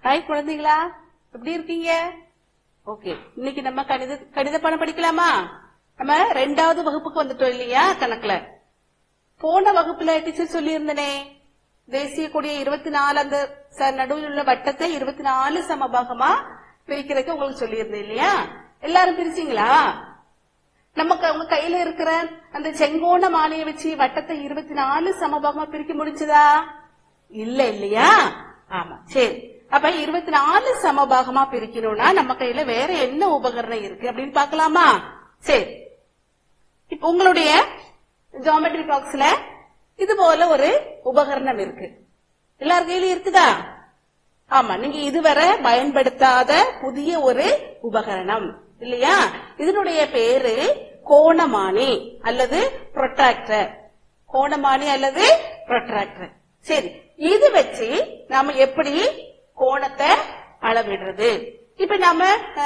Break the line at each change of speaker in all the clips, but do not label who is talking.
Hi குழந்தைகளா எப்படி இருக்கீங்க ஓகே இன்னைக்கு நம்ம கணித கணித பாடம் படிக்கலாமா நம்ம ரெண்டாவது வகுப்புக்கு வந்துட்டோம் இல்லையா கணக்குல போன வகுப்புல டீச்சர் சொல்லியிருந்தனே தேசிய கொடிய இருபத்தி நாலு அந்த ச- நடுவில் உள்ள வட்டத்தை இருபத்தி நாலு சமபாகமா பிரிக்கிறதுக்கு உங்களுக்கு சொல்லியிருந்தேன் இல்லையா எல்லாரும் பிரிச்சீங்களா நமக்கு அவங்க கையில இருக்கிற அந்த செங்கோண மாலையை வச்சு வட்டத்தை இருபத்தி நாலு சமபாகமா பிரிக்க முடிஞ்சதா இல்ல இல்லையா ஆமா சரி அப்ப இருபத்தி நாலு சமபாகமா பிரிக்கணும்னா நம்ம கையில வேற என்ன உபகரணம் இருக்கு அப்படின்னு பார்க்கலாமா சரி இப்ப உங்களுடைய ஜாமெட்ரி பாக்ஸ்ல இது போல ஒரு உபகரணம் இருக்கு எல்லார் கையிலும் இருக்குதா ஆமா நீங்க இதுவரை பயன்படுத்தாத புதிய ஒரு உபகரணம் இல்லையா இதனுடைய பேரு கோணமானி அல்லது ப்ரொட்ராக்டர் கோணமானி அல்லது ப்ரொட்ராக்டர் சரி இது வச்சு நாம எப்படி கோணத்தை அளவிடுறது இப்ப நாம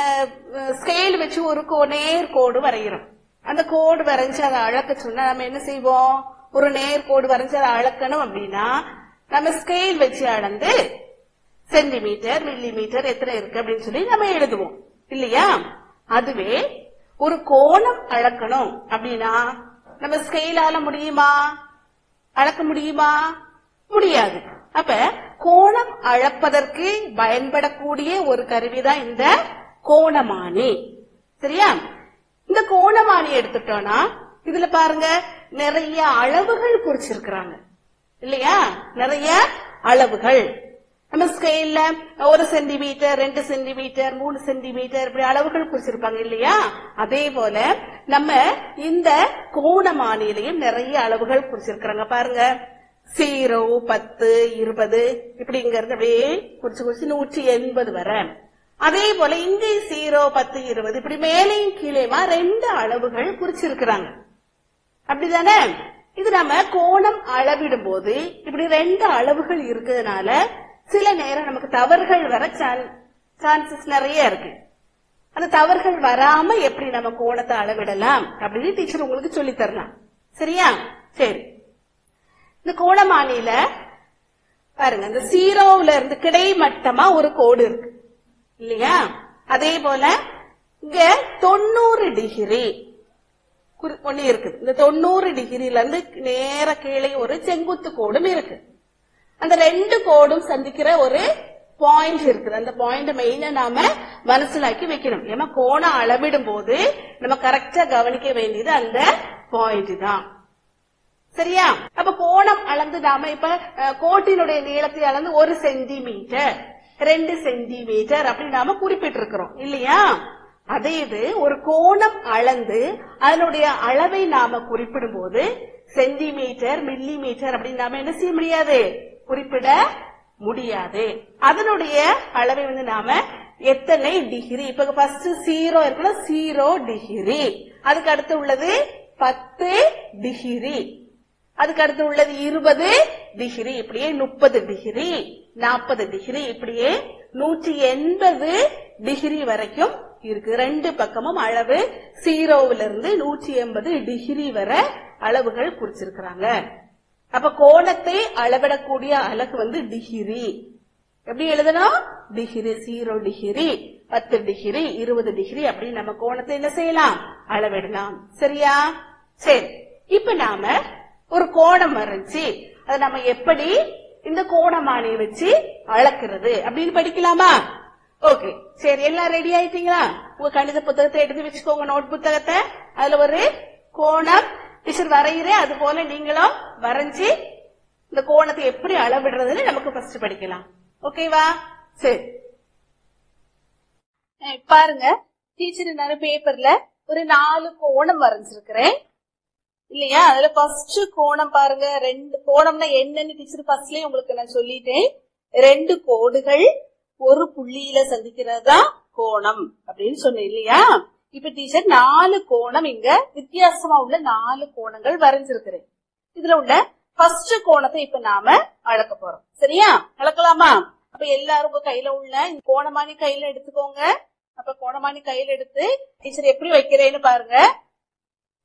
ஸ்கேல் வச்சு ஒரு கோ- நேர் கோடு வரைகிறோம் அந்த கோடு வரைஞ்சு அதை அளக்க சொன்னா நம்ம என்ன செய்வோம் ஒரு நேர் கோடு வரைஞ்சு அதை அளக்கணும் அப்படின்னா நம்ம ஸ்கேல் வச்சு அளந்து சென்டிமீட்டர் மில்லி மீட்டர் எத்தனை இருக்கு அப்படின்னு சொல்லி நம்ம எழுதுவோம் இல்லையா அதுவே ஒரு கோணம் அளக்கணும் அப்படின்னா நம்ம ஸ்கேலால முடியுமா அளக்க முடியுமா முடியாது அப்ப கோணம் அளப்பதற்கு பயன்படக்கூடிய ஒரு கருவிதான் இந்த கோணமானி சரியா இந்த கோணமானி எடுத்துட்டோம்னா இதுல பாருங்க நிறைய அளவுகள் குறிச்சிருக்கிறாங்க இல்லையா நிறைய அளவுகள் நம்ம ஸ்கேல்ல ஒரு சென்டிமீட்டர் ரெண்டு சென்டிமீட்டர் மூணு சென்டிமீட்டர் இப்படி அளவுகள் குறிச்சிருப்பாங்க இல்லையா அதே போல நம்ம இந்த கோணமானிலையும் நிறைய அளவுகள் குறிச்சிருக்கிறாங்க பாருங்க ஜீரோ பத்து இருபது இப்படிங்கிறது அப்படியே குறிச்சு குறிச்சு நூற்றி எண்பது வரை அதே போல இங்க ஜீரோ பத்து இருபது இப்படி மேலையும் கீழேமா ரெண்டு அளவுகள் குறிச்சிருக்கிறாங்க அப்படிதானே இது நம்ம கோணம் அளவிடும் போது இப்படி ரெண்டு அளவுகள் இருக்கிறதுனால சில நேரம் நமக்கு தவறுகள் வர சான்சஸ் நிறைய இருக்கு அந்த தவறுகள் வராம எப்படி நம்ம கோணத்தை அளவிடலாம் அப்படின்னு டீச்சர் உங்களுக்கு சொல்லி தரலாம் சரியா சரி இந்த கோணமானியில பாருங்க இந்த ஜீரோவுல இருந்து கிடைமட்டமா ஒரு கோடு இருக்கு இல்லையா அதே போல இங்க தொண்ணூறு டிகிரி குறி- ஒண்ணு இருக்குது இந்த தொண்ணூறு டிகிரில இருந்து நேர கீழே ஒரு செங்குத்து கோடும் இருக்கு அந்த ரெண்டு கோடும் சந்திக்கிற ஒரு பாயிண்ட் இருக்குது அந்த பாயிண்ட் மெயினா நாம மனசிலாக்கி வைக்கணும் ஏன்னா கோணம் அளவிடும் போது நம்ம கரெக்டா கவனிக்க வேண்டியது அந்த பாயிண்ட் தான் சரியா அப்ப கோணம் அளந்து நாம இப்ப அஹ், கோட்டினுடைய நீளத்தை அளந்து ஒரு சென்டிமீட்டர் ரெண்டு சென்டிமீட்டர் அப்படி நாம குறிப்பிட்டு இருக்கிறோம் இல்லையா அதே இது ஒரு கோணம் அளந்து அதனுடைய அளவை நாம குறிப்பிடும் போது சென்டிமீட்டர் மில்லி மீட்டர் அப்படின்னு நாம என்ன செய்ய முடியாது குறிப்பிட முடியாது அதனுடைய அளவை வந்து நாம எத்தனை டிகிரி இப்ப ஃபர்ஸ்ட் ஜீரோ இருக்கணும் ஜீரோ டிகிரி அதுக்கு அடுத்து உள்ளது பத்து டிகிரி அதுக்கு அடுத்து உள்ளது இருபது டிகிரி இப்படியே முப்பது டிகிரி நாற்பது டிகிரி இப்படியே நூற்றி எண்பது டிகிரி வரைக்கும் இருக்கு ரெண்டு பக்கமும் அளவு ஜீரோவில இருந்து நூற்றி எண்பது டிகிரி வரை அளவுகள் குறிச்சிருக்கிறாங்க அப்ப கோணத்தை அளவிடக்கூடிய அலகு வந்து டிகிரி எப்படி எழுதணும் டிகிரி ஜீரோ டிகிரி பத்து டிகிரி இருபது டிகிரி அப்படி நம்ம கோணத்தை என்ன செய்யலாம் அளவிடலாம் சரியா சரி இப்ப நாம ஒரு கோணம் வரைஞ்சி அதை நம்ம எப்படி இந்த கோணமானியை வச்சு அளக்கிறது அப்படின்னு படிக்கலாமா ஓகே சரி எல்லாம் ரெடி ஆயிட்டீங்களா உங்க கணித புத்தகத்தை எடுத்து வச்சுக்கோங்க நோட் புத்தகத்தை அதுல ஒரு கோணம் டீச்சர் வரைகிறேன் அது போல நீங்களும் வரைஞ்சி இந்த கோணத்தை எப்படி அளவிடுறதுன்னு நமக்கு ஃபர்ஸ்ட் படிக்கலாம் ஓகேவா சரி அஹ் பாருங்க டீச்சர் நான் பேப்பர்ல ஒரு நாலு கோணம் வரைஞ்சிருக்கிறேன் இல்லையா அதுல ஃபர்ஸ்ட் கோணம் பாருங்க ரெண்டு கோணம்னா என்னன்னு டீச்சர் ஃபர்ஸ்ட்லயே உங்களுக்கு நான் சொல்லிட்டேன் ரெண்டு கோடுகள் ஒரு புள்ளியில சந்திக்கிறது தான் கோணம் அப்படின்னு சொன்னேன் இல்லையா இப்ப டீச்சர் நாலு கோணம் இங்க வித்தியாசமா உள்ள நாலு கோணங்கள் வரைஞ்சிருக்கிறேன் இதுல உள்ள ஃபர்ஸ்ட் கோணத்தை இப்ப நாம அளக்க போறோம் சரியா அளக்கலாமா அப்ப எல்லாரும் உங்க கையில உள்ள இந்த கோணமானி கையில எடுத்துக்கோங்க அப்ப கோணமானி கையில எடுத்து டீச்சர் எப்படி வைக்கிறேன்னு பாருங்க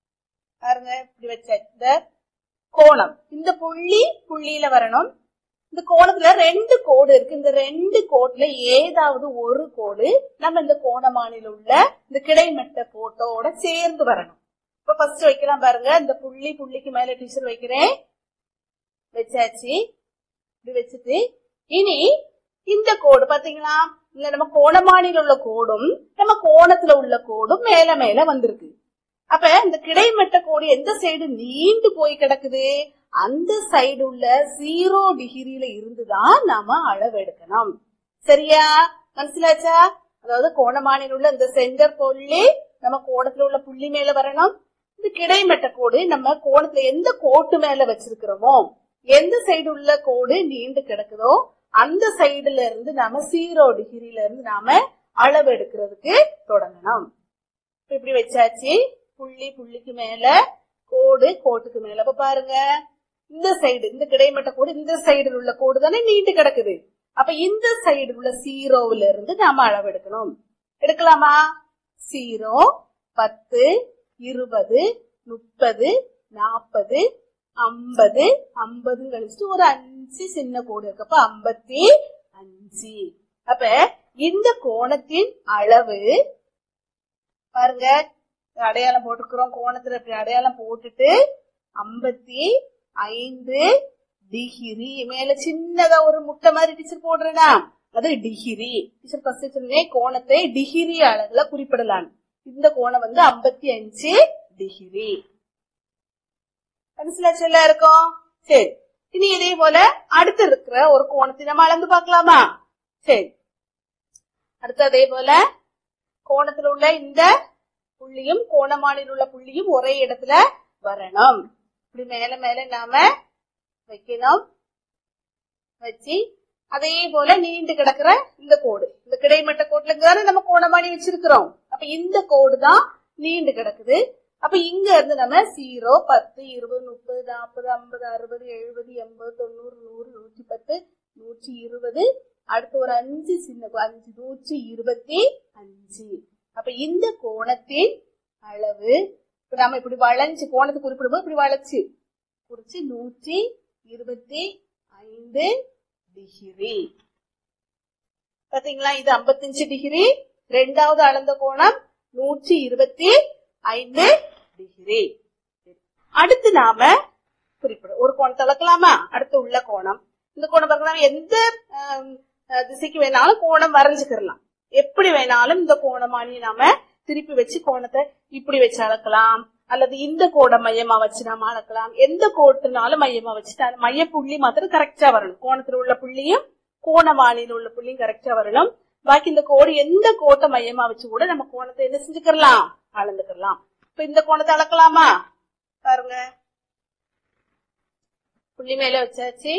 பாருங்க இப்படி வச்ச இந்த கோணம் இந்த புள்ளி புள்ளியில வரணும் இந்த கோணத்துல ரெண்டு கோடு இருக்கு இந்த ரெண்டு கோட்ல ஏதாவது ஒரு கோடு நம்ம இந்த கோணமானில உள்ள இந்த கிடைமட்ட கோட்டோட சேர்ந்து வரணும் இப்ப ஃபர்ஸ்ட் வைக்கலாம் பாருங்க இந்த புள்ளி புள்ளிக்கு மேல டீச்சர் வைக்கிறேன் வச்சாச்சு இப்படி வச்சுட்டு இனி இந்த கோடு பாத்தீங்களா இல்ல நம்ம கோணமானில உள்ள கோடும் நம்ம கோணத்துல உள்ள கோடும் மேல மேல வந்திருக்கு அப்ப இந்த கிடைமட்ட கோடு எந்த சைடு நீண்டு போய் கிடக்குது அந்த சைடு உள்ள ஜீரோ டிகிரியில இருந்துதான் நாம அளவு எடுக்கணும் சரியா மனசிலாச்சா அதாவது கோணமானில் உள்ள இந்த சென்டர் புள்ளி நம்ம கோணத்துல உள்ள புள்ளி மேல வரணும் இந்த கிடைமட்ட கோடு நம்ம கோணத்துல எந்த கோட்டு மேல வச்சிருக்கிறோமோ எந்த சைடு உள்ள கோடு நீண்டு கிடக்குதோ அந்த சைடுல இருந்து நாம ஜீரோ டிகிரில இருந்து நாம அளவு எடுக்கிறதுக்கு தொடங்கணும் இப்ப இப்படி வச்சாச்சு புள்ளி புள்ளிக்கு மேல கோடு கோட்டுக்கு மேல அப்ப பாருங்க இந்த சைடு இந்த கிடைமட்ட கோடு இந்த சைடுல உள்ள கோடு தானே நீண்டு கிடக்குது அப்ப இந்த சைடு உள்ள ஜீரோவுல இருந்து நாம அளவு எடுக்கணும் எடுக்கலாமா ஜீரோ பத்து இருபது முப்பது நாற்பது ஐம்பது ஐம்பது கழிச்சுட்டு ஒரு அஞ்சு சின்ன கோடு இருக்கு அப்ப ஐம்பத்தி அஞ்சு அப்ப இந்த கோணத்தின் அளவு பாருங்க அடையாளம் போட்டுக்கிறோம் கோணத்துல இப்படி அடையாளம் போட்டுட்டு ஐம்பத்தி ஐந்து டிகிரி மேல சின்னதா ஒரு முட்டை மாதிரி டீச்சர் போடுறேனா அது டிகிரி டீச்சர் ஃபர்ஸ்ட் சொன்னேன் கோணத்தை டிகிரி அளவுல குறிப்பிடலாம் இந்த கோணம் வந்து ஐம்பத்தி அஞ்சு டிகிரி மனசுலாச்சு எல்லாருக்கும் சரி இனி இதே போல அடுத்து இருக்கிற ஒரு கோணத்தை நம்ம அளந்து பார்க்கலாமா சரி அடுத்து அதே போல கோணத்துல உள்ள இந்த புள்ளியும் கோணமானில் உள்ள புள்ளியும் ஒரே இடத்துல வரணும் இப்படி மேல மேல நாம வைக்கணும் வச்சு அதே போல நீண்டு கிடக்குற இந்த கோடு இந்த கிடைமட்ட கோட்டுல தானே நம்ம கோணமானி வச்சிருக்கிறோம் அப்ப இந்த கோடு தான் நீண்டு கிடக்குது அப்ப இங்க இருந்து நம்ம ஜீரோ பத்து இருபது முப்பது நாற்பது ஐம்பது அறுபது எழுபது எண்பது தொண்ணூறு நூறு நூற்றி பத்து நூற்றி இருபது அடுத்து ஒரு அஞ்சு சின்ன கோ- அஞ்சு நூற்றி இருபத்தி அஞ்சு அப்ப இந்த கோணத்தின் அளவு இப்ப நம்ம இப்படி வளைஞ்சு கோணத்தை குறிப்பிடும்போது இப்படி வளைச்சு குறிச்சு நூற்றி இருபத்தி ஐந்து டிகிரி பாத்தீங்களா இது 55 டிகிரி ரெண்டாவது அளந்த கோணம் நூற்றி இருபத்தி ஐந்து டிகிரி அடுத்து நாம குறிப்பிடும் ஒரு கோணத்தை அளக்கலாமா அடுத்து உள்ள கோணம் இந்த கோணம் பாருங்க நாம எந்த ஆம், அஹ், திசைக்கு வேணாலும் கோணம் வரைஞ்சுக்கிறலாம் எப்படி வேணாலும் இந்த கோணமானி நாம திருப்பி வச்சு கோணத்தை இப்படி வச்சு அளக்கலாம் அல்லது இந்த கோடை மையமா வச்சு நாம அளக்கலாம் எந்த கோட்டுனாலும் மையமா வச்சு அந்த மைய புள்ளி மாத்திரம் கரெக்டா வரணும் கோணத்துல உள்ள புள்ளியும் கோணமானியில் உள்ள புள்ளியும் கரெக்டா வரணும் பாக்கி இந்த கோடு எந்த கோட்டை மையமா வச்சு கூட நம்ம கோணத்தை என்ன செஞ்சுக்கலாம் அளந்துக்கலாம் இப்ப இந்த கோணத்தை அளக்கலாமா பாருங்க புள்ளி மேல வச்சாச்சு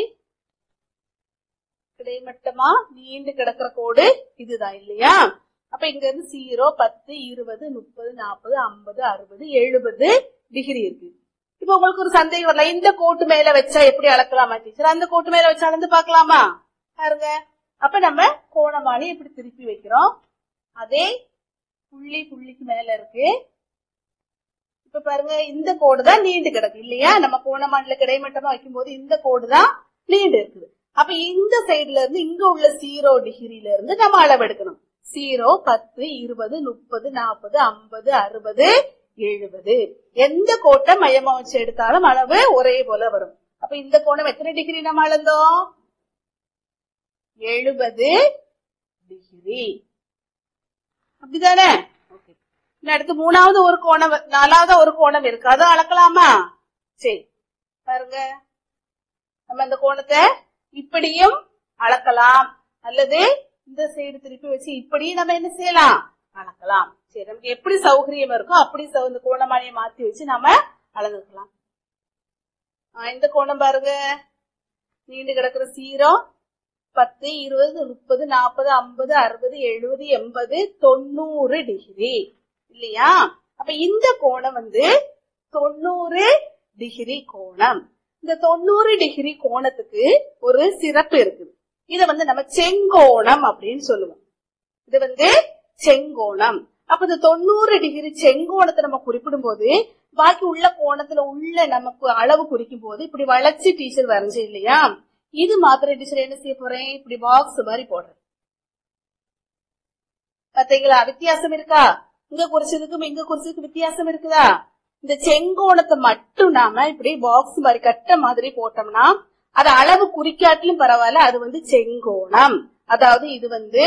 கிடைமட்டமா நீண்டு கிடக்குற கோடு இதுதான் இல்லையா அப்ப இங்க இருந்து ஜீரோ பத்து இருபது முப்பது நாற்பது ஐம்பது அறுபது எழுபது டிகிரி இருக்கு இப்ப உங்களுக்கு ஒரு சந்தேகம் வரலாம் இந்த கோட்டு மேல வச்சா எப்படி அளக்கலாமா டீச்சர் அந்த கோட்டு மேல வச்சு அளந்து பார்க்கலாமா பாருங்க அப்ப நம்ம கோணமானி இப்படி திருப்பி வைக்கிறோம் அதே புள்ளி புள்ளிக்கு மேல இருக்கு இப்ப பாருங்க இந்த கோடு தான் நீண்டு கிடக்கு இல்லையா நம்ம கோணமானில கிடைமட்டமா வைக்கும்போது இந்த கோடு தான் நீண்டு இருக்குது அப்ப இந்த சைடுல இருந்து இங்க உள்ள ஜீரோ டிகிரில இருந்து நம்ம அளவு எடுக்கணும் ஜீரோ பத்து இருபது முப்பது நாற்பது ஐம்பது அறுபது எழுபது எந்த கோட்டை மையமா வச்சு எடுத்தாலும் அளவு ஒரே போல வரும் அப்ப இந்த கோணம் எத்தனை டிகிரி நம்ம அளந்தோம் எழுபது டிகிரி அப்படிதானே ஓகே இன்னும் அடுத்து மூணாவது ஒரு கோணம் வ- நாலாவது ஒரு கோணம் இருக்கு அதை அளக்கலாமா சரி பாருங்க நம்ம இந்த கோணத்தை இப்படியும் அளக்கலாம் அல்லது இந்த சைடு திருப்பி வச்சு இப்படியும் நம்ம என்ன செய்யலாம் அளக்கலாம் சரி நமக்கு எப்படி சௌகரியம் இருக்கோ அப்படி சௌ- இந்த கோணமானியை மாத்தி வச்சு நாம அளந்துக்கலாம் ஆ, இந்த கோணம் பாருங்க நீண்டு கிடக்குற சீரம் பத்து இருபது முப்பது நாற்பது ஐம்பது அறுபது எழுபது எண்பது தொண்ணூறு டிகிரி இல்லையா அப்ப இந்த கோணம் வந்து தொண்ணூறு டிகிரி கோணம் இந்த தொண்ணூறு டிகிரி கோணத்துக்கு ஒரு சிறப்பு இருக்குது இத வந்து நம்ம செங்கோணம் அப்படின்னு சொல்லுவோம் இது வந்து செங்கோணம் அப்ப இந்த தொண்ணூறு டிகிரி செங்கோணத்தை நம்ம குறிப்பிடும் போது பாக்கி உள்ள கோணத்துல உள்ள நமக்கு அளவு குறிக்கும் போது இப்படி வளைச்சு டீச்சர் வரைஞ்சு இல்லையா இது மாத்திரம் டீச்சர் என்ன செய்ய போறேன் இப்படி பாக்ஸ் மாதிரி போடுறேன் பாத்தீங்களா வித்தியாசம் இருக்கா இங்க குறிச்சதுக்கும் இங்க குறிச்சதுக்கும் வித்தியாசம் இருக்குதா இந்த செங்கோணத்தை மட்டும் நாம இப்படி பாக்ஸ் மாதிரி கட்ட மாதிரி போட்டோம்னா அது அளவு குறிக்காட்டிலும் பரவாயில்ல அது வந்து செங்கோணம் அதாவது இது வந்து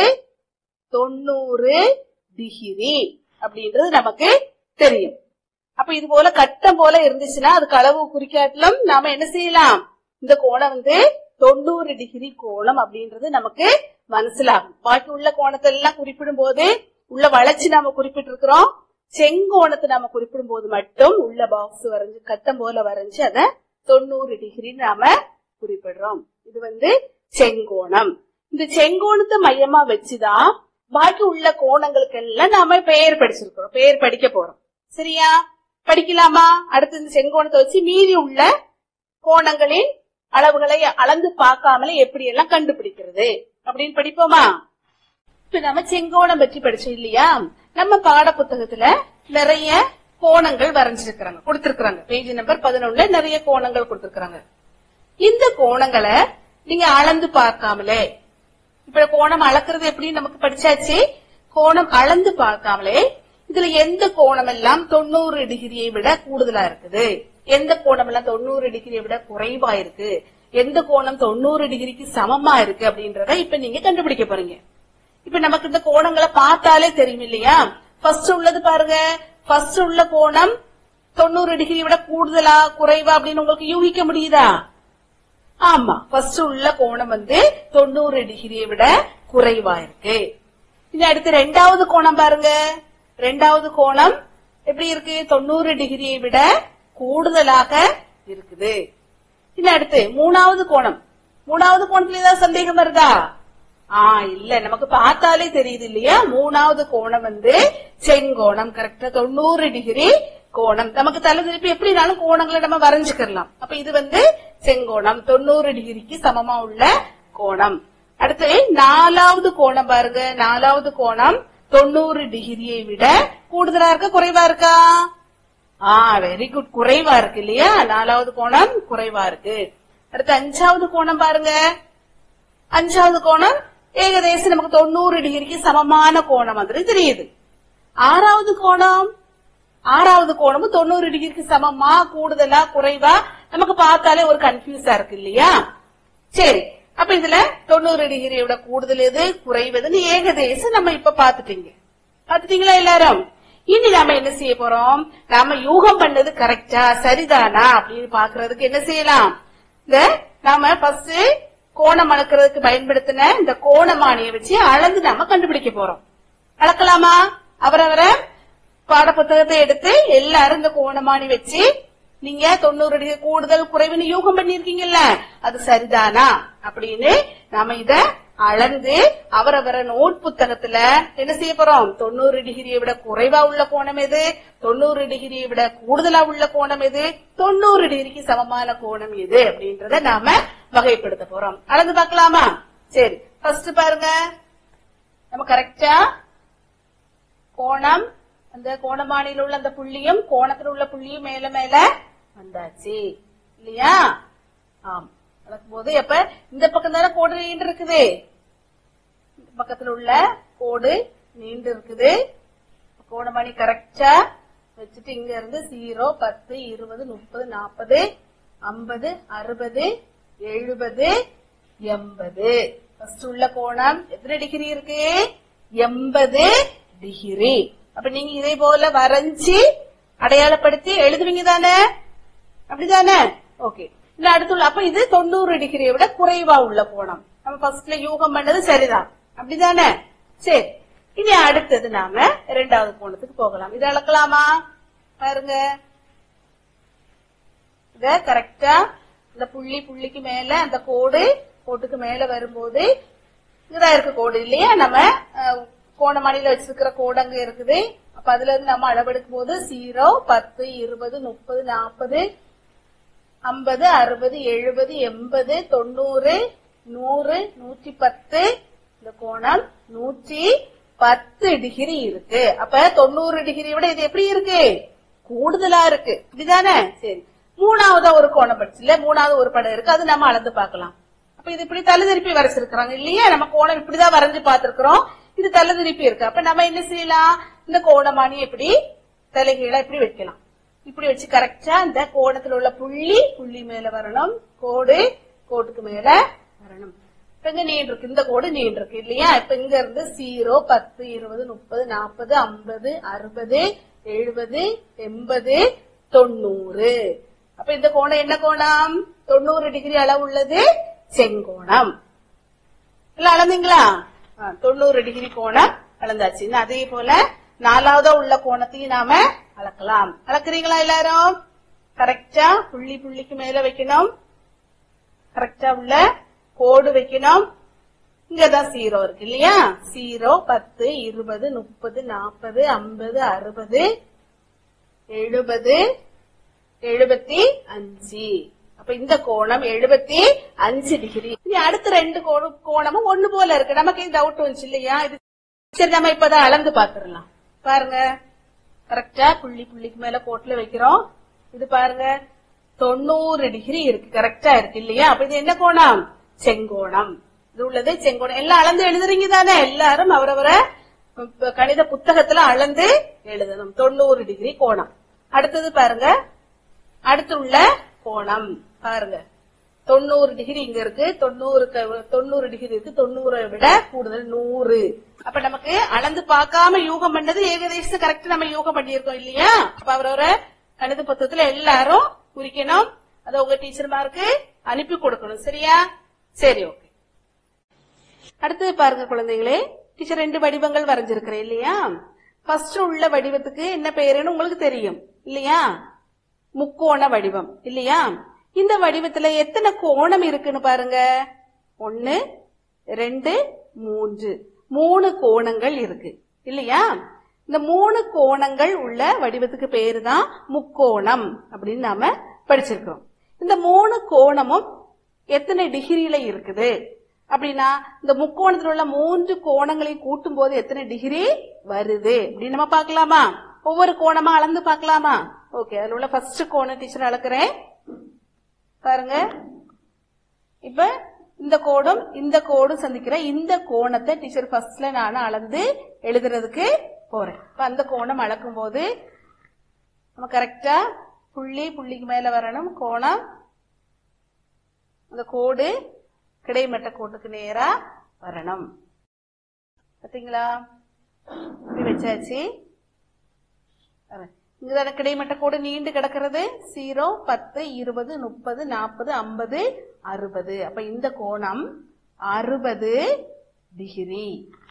தொண்ணூறு டிகிரி அப்படின்றது நமக்கு தெரியும் அப்ப இது போல கட்டம் போல இருந்துச்சுன்னா அதுக்கு அளவு குறிக்காட்டிலும் நாம என்ன செய்யலாம் இந்த கோணம் வந்து தொண்ணூறு டிகிரி கோணம் அப்படின்றது நமக்கு மனசிலாகும் பாக்கி உள்ள கோணத்தை எல்லாம் குறிப்பிடும் போது உள்ள வளைச்சு நாம குறிப்பிட்டு இருக்கிறோம் செங்கோணத்தை நாம குறிப்பிடும் போது மட்டும் உள்ள பாக்ஸ் வரைஞ்சு கட்டம் போல வரைஞ்சு அத தொண்ணூறு டிகிரி நாம குறிப்பிடுறோம் இது வந்து செங்கோணம் இந்த செங்கோணத்தை மையமா வச்சுதான் பாக்கி உள்ள கோணங்களுக்கு எல்லாம் நாம பெயர் படிச்சிருக்கிறோம் பெயர் படிக்க போறோம் சரியா படிக்கலாமா அடுத்து இந்த செங்கோணத்தை வச்சு மீதி உள்ள கோணங்களின் அளவுகளை அளந்து பார்க்காமலே எப்படி எல்லாம் கண்டுபிடிக்கிறது அப்படின்னு படிப்போமா இப்ப நம்ம செங்கோணம் பற்றி படிச்சோம் இல்லையா நம்ம பாட புத்தகத்துல நிறைய கோணங்கள் வரைஞ்சிருக்கிறாங்க கொடுத்திருக்கிறாங்க பேஜ் நம்பர் பதினொன்னுல நிறைய கோணங்கள் கொடுத்திருக்கிறாங்க இந்த கோணங்களை நீங்க அளந்து பார்க்காமலே இப்ப கோணம் அளக்குறது எப்படி நமக்கு படிச்சாச்சு கோணம் அளந்து பார்க்காமலே இதுல எந்த கோணம் எல்லாம் தொண்ணூறு டிகிரியை விட கூடுதலா இருக்குது எந்த கோணம் எல்லாம் தொண்ணூறு டிகிரியை விட குறைவா இருக்கு எந்த கோணம் தொண்ணூறு டிகிரிக்கு சமமா இருக்கு அப்படின்றத இப்ப நீங்க கண்டுபிடிக்க போறீங்க இப்ப நமக்கு இந்த கோணங்களை பார்த்தாலே தெரியும் இல்லையா ஃபர்ஸ்ட் உள்ளது பாருங்க ஃபர்ஸ்ட் உள்ள கோணம் தொண்ணூறு டிகிரி விட கூடுதலா குறைவா அப்படின்னு உங்களுக்கு யூகிக்க முடியுதா ஆமா ஃபர்ஸ்ட் உள்ள கோணம் வந்து தொண்ணூறு டிகிரியை விட குறைவா இருக்கு இனி அடுத்து ரெண்டாவது கோணம் பாருங்க ரெண்டாவது கோணம் எப்படி இருக்கு தொண்ணூறு டிகிரியை விட கூடுதலாக இருக்குது இனி அடுத்து மூணாவது கோணம் மூணாவது கோணத்துல ஏதாவது சந்தேகம் வருதா ஆ இல்ல நமக்கு பார்த்தாலே தெரியுது இல்லையா மூணாவது கோணம் வந்து செங்கோணம் கரெக்டா தொண்ணூறு டிகிரி கோணம் நமக்கு தலை திருப்பி எப்படினாலும் கோணங்களை நம்ம வரைஞ்சுக்கலாம் அப்ப இது வந்து செங்கோணம் தொண்ணூறு டிகிரிக்கு சமமா உள்ள கோணம் அடுத்து நாலாவது கோணம் பாருங்க நாலாவது கோணம் தொண்ணூறு டிகிரியை விட கூடுதலா இருக்கா குறைவா இருக்கா ஆ வெரி குட் குறைவா இருக்கு இல்லையா நாலாவது கோணம் குறைவா இருக்கு அடுத்து அஞ்சாவது கோணம் பாருங்க அஞ்சாவது கோணம் ஏகதேசம் நமக்கு தொண்ணூறு டிகிரிக்கு சமமான கோணம் மாதிரி தெரியுது ஆறாவது கோணம் ஆறாவது கோணமும் தொண்ணூறு டிகிரிக்கு சமமா கூடுதலா குறைவா நமக்கு பார்த்தாலே ஒரு கன்ஃபியூஸா இருக்கு இல்லையா சரி அப்ப இதுல தொண்ணூறு டிகிரியை விட கூடுதல் எது குறைவதுன்னு ஏகதேசம் நம்ம இப்ப பாத்துட்டீங்க பாத்துட்டீங்களா எல்லாரும் இனி நாம என்ன செய்ய போறோம் நாம யூகம் பண்ணது கரெக்டா சரிதானா அப்படின்னு பாக்குறதுக்கு என்ன செய்யலாம் இந்த நாம ஃபர்ஸ்ட் கோணம் அளக்கிறதுக்கு பயன்படுத்தின இந்த கோணமானியை வச்சு அளந்து நாம கண்டுபிடிக்க போறோம் அளக்கலாமா அவரவரை பாட புத்தகத்தை எடுத்து எல்லாரும் இந்த கோணமானி வச்சு நீங்க தொண்ணூறு டிகிரி கூடுதல் குறைவுன்னு யூகம் பண்ணிருக்கீங்கல்ல அது சரிதானா அப்படின்னு நாம இத அளந்து அவரவர நோட் புத்தகத்துல என்ன செய்ய போறோம் தொண்ணூறு டிகிரியை விட குறைவா உள்ள கோணம் எது தொண்ணூறு டிகிரியை விட கூடுதலா உள்ள கோணம் எது தொண்ணூறு டிகிரிக்கு சமமான கோணம் எது அப்படின்றத நாம வகைப்படுத்த போறோம் அளந்து பார்க்கலாமா சரி ஃபர்ஸ்ட் பாருங்க நம்ம கரெக்டா கோணம் அந்த கோணமானியில் உள்ள அந்த புள்ளியும் கோணத்துல உள்ள புள்ளியும் மேல மேல வந்தாச்சு இல்லையா ஆம் நடக்கும் போது எப்ப இந்த பக்கம் தானே கோடு நீண்டு இருக்குது இந்த பக்கத்துல உள்ள கோடு நீண்டு இருக்குது கோணமானி கரெக்டா வச்சுட்டு இங்க இருந்து ஜீரோ பத்து இருபது முப்பது நாற்பது ஐம்பது அறுபது எழுபது எண்பது ஃபர்ஸ்ட் உள்ள கோணம் எத்தனை டிகிரி இருக்கு எண்பது டிகிரி அப்ப நீங்க இதே போல வரைஞ்சி அடையாளப்படுத்தி எழுதுவீங்க தானே அப்படிதானே ஓகே இல்ல அடுத்துள்ள அப்ப இது தொண்ணூறு டிகிரியை விட குறைவா உள்ள கோணம் நம்ம ஃபர்ஸ்ட்ல யூகம் பண்ணது சரிதான் அப்படிதானே சரி இனி அடுத்தது நாம இரண்டாவது கோணத்துக்கு போகலாம் இதை அளக்கலாமா பாருங்க இத கரெக்டா இந்த புள்ளி புள்ளிக்கு மேல அந்த கோடு கோட்டுக்கு மேல வரும்போது இதா இருக்க கோடு இல்லையா நம்ம அஹ், கோணமணியில வச்சிருக்கிற கோடு அங்க இருக்குது அப்ப அதுல இருந்து நம்ம அளவெடுக்கும் போது ஜீரோ பத்து இருபது முப்பது நாற்பது ஐம்பது அறுபது எழுபது எண்பது தொண்ணூறு நூறு நூற்றி பத்து இந்த கோணம் நூற்றி பத்து டிகிரி இருக்கு அப்ப தொண்ணூறு டிகிரி விட இது எப்படி இருக்கு கூடுதலா இருக்கு இப்படிதானே சரி மூணாவதா ஒரு கோணம் படிச்சுல மூணாவது ஒரு படம் இருக்கு அது நம்ம அளந்து பார்க்கலாம் அப்ப இது இப்படி தலை திருப்பி வரைச்சிருக்கிறாங்க இல்லையா நம்ம கோணம் இப்படிதான் வரைஞ்சு பார்த்திருக்கிறோம் இது தலை திருப்பி இருக்கு அப்ப நம்ம என்ன செய்யலாம் இந்த கோணமானி எப்படி தலைகீழா இப்படி வைக்கலாம் இப்படி வச்சு கரெக்டா இந்த கோணத்துல உள்ள புள்ளி புள்ளி மேல வரணும் கோடு கோட்டுக்கு மேல வரணும் இப்ப இங்க நீண்டு இருக்கு இந்த கோடு நீண்டு இருக்கு இல்லையா இப்ப இங்க இருந்து ஜீரோ பத்து இருபது முப்பது நாற்பது ஐம்பது அறுபது எழுபது எண்பது தொண்ணூறு அப்ப இந்த கோணம் என்ன கோணம் தொண்ணூறு டிகிரி அளவு உள்ளது செங்கோணம் இல்ல அளந்தீங்களா ஆ, தொண்ணூறு டிகிரி கோணம் அளந்தாச்சு இன்னும் அதே போல நாலாவதா உள்ள கோணத்தையும் நாம அளக்கலாம் அளக்குறீங்களா எல்லாரும் கரெக்டா புள்ளி புள்ளிக்கு மேல வைக்கணும் கரெக்டா உள்ள கோடு வைக்கணும் இங்கதான் ஜீரோ இருக்கு இல்லையா ஜீரோ பத்து இருபது முப்பது நாற்பது ஐம்பது அறுபது எழுபது எழுபத்தி அஞ்சு அப்ப இந்த கோணம் எழுபத்தி அஞ்சு டிகிரி இனி அடுத்த ரெண்டு கோண- கோணமும் ஒண்ணு போல இருக்கு நமக்கு டவுட் வந்துச்சு இல்லையா இது சரி நம்ம இப்பதான் அளந்து பாத்துடலாம் பாருங்க கரெக்டா புள்ளி புள்ளிக்கு மேல கோட்டுல வைக்கிறோம் இது பாருங்க தொண்ணூறு டிகிரி இருக்கு கரெக்டா இருக்கு இல்லையா அப்ப இது என்ன கோணம் செங்கோணம் இது உள்ளது செங்கோணம் எல்லாம் அளந்து எழுதுறீங்க தானே எல்லாரும் அவரவர ப- கணித புத்தகத்துல அளந்து எழுதணும் தொண்ணூறு டிகிரி கோணம் அடுத்தது பாருங்க அடுத்து உள்ள கோணம் பாருங்க தொண்ணூறு டிகிரி இங்க இருக்கு தொண்ணூறு தொண்ணூறு டிகிரி இருக்கு தொண்ணூறை விட கூடுதல் நூறு அப்ப நமக்கு அளந்து பார்க்காம யூகம் பண்ணது ஏகதேசம் கரெக்ட் நம்ம யூகம் பண்ணியிருக்கோம் இல்லையா அப்ப அவரோட கணித புத்தகத்துல எல்லாரும் குறிக்கணும் அதை உங்க டீச்சர்மாருக்கு அனுப்பி கொடுக்கணும் சரியா சரி ஓகே அடுத்தது பாருங்க குழந்தைகளே டீச்சர் ரெண்டு வடிவங்கள் வரைஞ்சிருக்கிறேன் இல்லையா ஃபர்ஸ்ட் உள்ள வடிவத்துக்கு என்ன பெயருன்னு உங்களுக்கு தெரியும் இல்லையா முக்கோண வடிவம் இல்லையா இந்த வடிவத்துல எத்தனை கோணம் இருக்குன்னு பாருங்க ஒன்னு ரெண்டு மூன்று மூணு கோணங்கள் இருக்கு இல்லையா இந்த மூணு கோணங்கள் உள்ள வடிவத்துக்கு பேரு தான் முக்கோணம் அப்படின்னு நாம படிச்சிருக்கோம் இந்த மூணு கோணமும் எத்தனை டிகிரியில இருக்குது அப்படின்னா இந்த முக்கோணத்தில் உள்ள மூன்று கோணங்களையும் கூட்டும் போது எத்தனை டிகிரி வருது அப்படின்னு நம்ம பார்க்கலாமா ஒவ்வொரு கோணமா அளந்து பார்க்கலாமா ஓகே அதுல உள்ள ஃபர்ஸ்ட் கோணம் டீச்சர் அளக்குறேன் பாருங்க இப்ப இந்த கோடும் இந்த கோடும் சந்திக்கிற இந்த கோணத்தை டீச்சர் ஃபர்ஸ்ட்ல நான் அளந்து எழுதுறதுக்கு போறேன் இப்ப அந்த கோணம் அளக்கும் போது நம்ம கரெக்டா புள்ளி புள்ளிக்கு மேல வரணும் கோணம் அந்த கோடு கிடைமட்ட கோட்டுக்கு நேரா வரணும் பாத்தீங்களா இப்படி வச்சாச்சு வரேன். இங்கதான கிடைமட்ட கோடு நீண்டு கிடக்கிறது ஜீரோ பத்து இருபது முப்பது நாற்பது ஐம்பது அறுபது அப்ப இந்த கோணம் அறுபது டிகிரி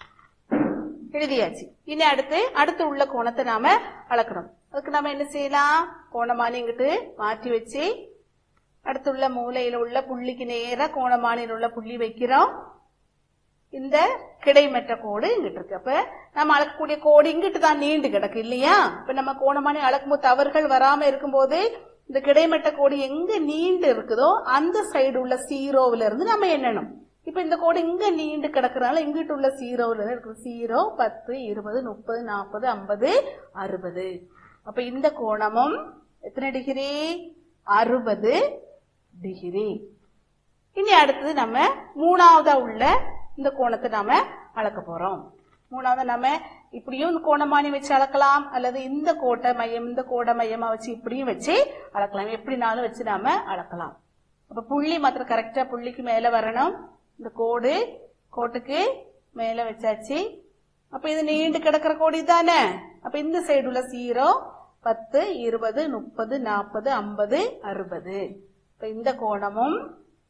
எழுதியாச்சு இனி அடுத்து அடுத்து உள்ள கோணத்தை நாம அளக்கணும் அதுக்கு நாம என்ன செய்யலாம் கோணமானி இங்கிட்டு மாற்றி வச்சு அடுத்துள்ள மூலையில உள்ள புள்ளிக்கு நேரா கோணமானியில் உள்ள புள்ளி வைக்கிறோம் இந்த கிடைமட்ட கோடு இங்கிட்டு இருக்கு அப்ப நம்ம அளக்கக்கூடிய கோடு இங்கிட்டு தான் நீண்டு கிடக்கு இல்லையா இப்ப நம்ம கோணமானி அளக்கும்போது தவறுகள் வராம இருக்கும்போது இந்த கிடைமட்ட கோடு எங்க நீண்டு இருக்குதோ அந்த சைடு உள்ள சீரோவுல இருந்து நம்ம எண்ணணும் இப்ப இந்த கோடு இங்க நீண்டு கிடக்குறதுனால இங்கிட்டு உள்ள சீரோவுல இருக்கு ஜீரோ பத்து இருபது முப்பது நாற்பது ஐம்பது அறுபது அப்ப இந்த கோணமும் எத்தனை டிகிரி அறுபது டிகிரி இனி அடுத்தது நம்ம மூணாவதா உள்ள இந்த கோணத்தை நாம அளக்க போறோம் மூணாவது நம்ம இப்படியும் கோணமானி வச்சு அளக்கலாம் அல்லது இந்த கோட்டை மையம் இந்த கோடை மையமா வச்சு இப்படியும் வச்சு அளக்கலாம் எப்படினாலும் வச்சு நாம அளக்கலாம் அப்ப புள்ளி மாத்திரம் கரெக்டா புள்ளிக்கு மேல வரணும் இந்த கோடு கோட்டுக்கு மேல வச்சாச்சு அப்ப இது நீண்டு கிடக்கிற கோடு தானே அப்ப இந்த சைடு உள்ள ஜீரோ பத்து இருபது முப்பது நாற்பது ஐம்பது அறுபது இப்ப இந்த கோணமும்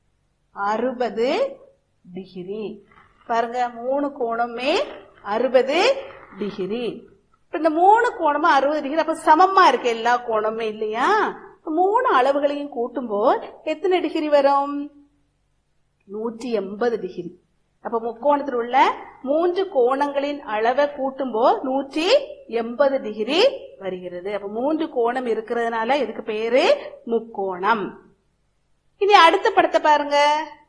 அறுபது டிகிரி பாருங்க மூணு கோணமே அறுபது டிகிரி இப்ப இந்த மூணு கோணமும் அறுபது டிகிரி அப்ப சமமா இருக்கு எல்லா கோணமுமே இல்லையா இப்ப மூணு அளவுகளையும் கூட்டும்போது எத்தனை டிகிரி வரும் நூற்றி எண்பது டிகிரி அப்ப முக்கோணத்தில் உள்ள மூன்று கோணங்களின் அளவை கூட்டும்போது நூற்றி எண்பது டிகிரி வருகிறது அப்ப மூன்று கோணம் இருக்கிறதுனால இதுக்கு பேரு முக்கோணம் இனி அடுத்த படத்தை பாருங்க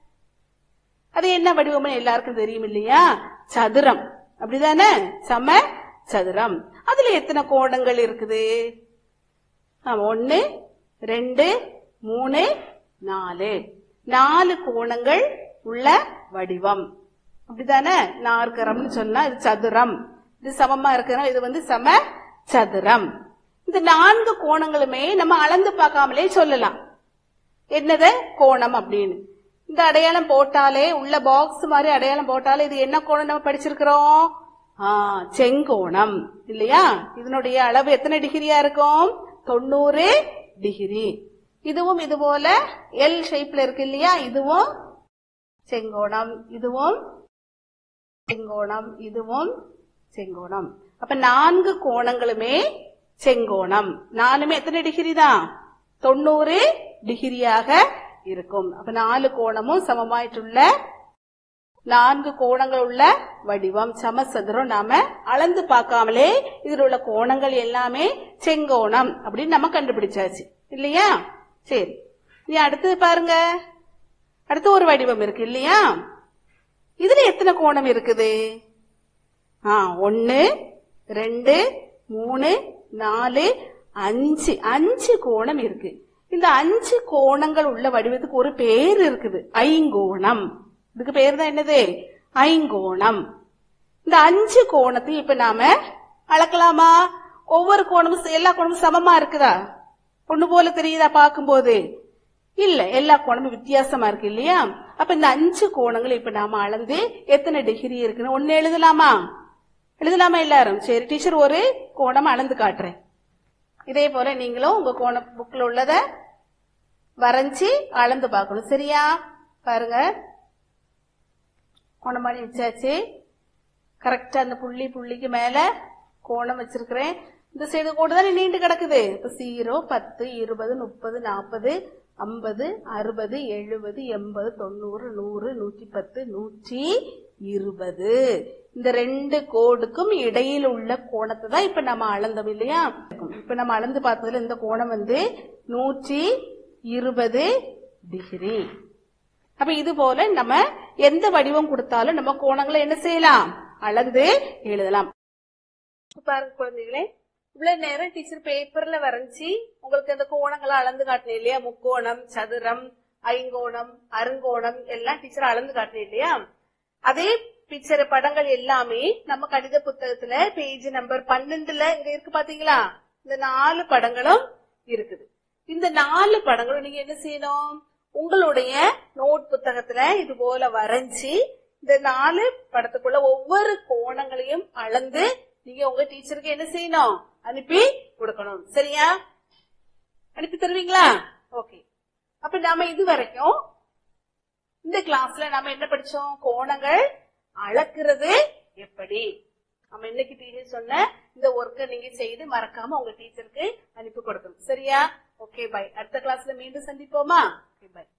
அது என்ன வடிவம்னு எல்லாருக்கும் தெரியும் இல்லையா சதுரம் அப்படிதானே சம சதுரம் அதுல எத்தனை கோணங்கள் இருக்குது ஆமா, ஒண்ணு ரெண்டு மூணு நாலு நாலு கோணங்கள் உள்ள வடிவம் அப்படிதானே நாற்கரம்னு சொன்னா இது சதுரம் இது சமமா இருக்கிறனால இது வந்து சம சதுரம் இந்த நான்கு கோணங்களுமே நம்ம அளந்து பார்க்காமலே சொல்லலாம் என்னது கோணம் அப்படின்னு இந்த அடையாளம் போட்டாலே உள்ள பாக்ஸ் மாதிரி அடையாளம் போட்டாலே இது என்ன கோணம் நம்ம படிச்சிருக்கிறோம் ஆ, செங்கோணம் இல்லையா இதனுடைய அளவு எத்தனை டிகிரியா இருக்கும் தொண்ணூறு டிகிரி இதுவும் இது போல எல் ஷேப்ல இருக்கு இல்லையா இதுவும் செங்கோணம் இதுவும் செங்கோணம் இதுவும் செங்கோணம் அப்ப நான்கு கோணங்களுமே செங்கோணம் நாலுமே எத்தனை டிகிரி தான் தொண்ணூறு டிகிரியாக இருக்கும் அப்ப நாலு கோணமும் சமமாയിട്ടുள்ள நான்கு கோணங்கள் உள்ள வடிவம் சமசதுரம் நாம அளந்து பார்க்காமலே இதில் உள்ள கோணங்கள் எல்லாமே செங்கோணம் அப்படின்னு நம்ம கண்டுபிடிச்சாச்சு இல்லையா சரி நீ அடுத்தது பாருங்க அடுத்து ஒரு வடிவம் இருக்கு இல்லையா இதுல எத்தனை கோணம் இருக்குது ஆ ஒன்னு ரெண்டு மூணு நாலு அஞ்சு அஞ்சு கோணம் இருக்கு இந்த அஞ்சு கோணங்கள் உள்ள வடிவத்துக்கு ஒரு பேர் இருக்குது ஐங்கோணம் இதுக்கு பேர் தான் என்னது ஐங்கோணம் இந்த அஞ்சு கோணத்தையும் இப்ப நாம அளக்கலாமா ஒவ்வொரு கோணமும் ச- எல்லா கோணமும் சமமா இருக்குதா ஒண்ணு போல தெரியுதா பார்க்கும்போது இல்ல எல்லா கோணமும் வித்தியாசமா இருக்கு இல்லையா அப்ப இந்த அஞ்சு கோணங்கள் இப்ப நாம அளந்து எத்தனை டிகிரி இருக்குன்னு ஒண்ணு எழுதலாமா எழுதலாமா எல்லாரும் சரி டீச்சர் ஒரு கோணம் அளந்து காட்டுறேன் இதே போல நீங்களும் உங்க கோண புக்ல உள்ளத வரைஞ்சி அளந்து பார்க்கணும் சரியா பாருங்க கோணம் பண்ணி வச்சாச்சு கரெக்டா அந்த புள்ளி புள்ளிக்கு மேல கோணம் வச்சிருக்கிறேன் இந்த சைடு கோடு தானே நீண்டு கிடக்குது இப்ப ஜீரோ பத்து இருபது முப்பது நாற்பது ஐம்பது அறுபது எழுபது எண்பது தொண்ணூறு நூறு நூற்றி பத்து நூற்றி இருபது இந்த ரெண்டு கோடுக்கும் இடையில் உள்ள கோணத்தை தான் இப்ப நம்ம அளந்தோம் இல்லையா இப்ப நம்ம அளந்து பார்த்ததுல இந்த கோணம் வந்து நூற்றி இருபது டிகிரி அப்ப இது போல நம்ம எந்த வடிவம் கொடுத்தாலும் நம்ம கோணங்களை என்ன செய்யலாம் அளந்து எழுதலாம் இப்ப பாருங்க குழந்தைகளே இவ்வளவு நேரம் டீச்சர் பேப்பர்ல வரைஞ்சி உங்களுக்கு அந்த கோணங்களை அளந்து காட்டினேன் இல்லையா முக்கோணம் சதுரம் ஐங்கோணம் அருங்கோணம் எல்லாம் டீச்சர் அளந்து காட்டினேன் இல்லையா அதே பிக்சர் படங்கள் எல்லாமே நம்ம கணித புத்தகத்துல பேஜ் நம்பர் பன்னெண்டுல இங்க இருக்கு பாத்தீங்களா இந்த நாலு படங்களும் இருக்குது இந்த நாலு படங்களும் நீங்க என்ன செய்யணும் உங்களுடைய நோட் புத்தகத்துல இது போல வரைஞ்சி இந்த நாலு படத்துக்குள்ள ஒவ்வொரு கோணங்களையும் அளந்து நீங்க உங்க டீச்சருக்கு என்ன செய்யணும் அனுப்பி கொடுக்கணும் சரியா அனுப்பி தருவீங்களா ஓகே அப்ப நாம இது வரைக்கும் இந்த கிளாஸ்ல நாம என்ன படிச்சோம் கோணங்கள் அளக்கிறது எப்படி நம்ம இன்னைக்கு டீச்சர் சொன்ன இந்த ஒர்க்கை நீங்க செய்து மறக்காம உங்க டீச்சருக்கு அனுப்பி கொடுக்கணும் சரியா ஓகே பை அடுத்த கிளாஸ்ல மீண்டும் சந்திப்போமா ஓகே பை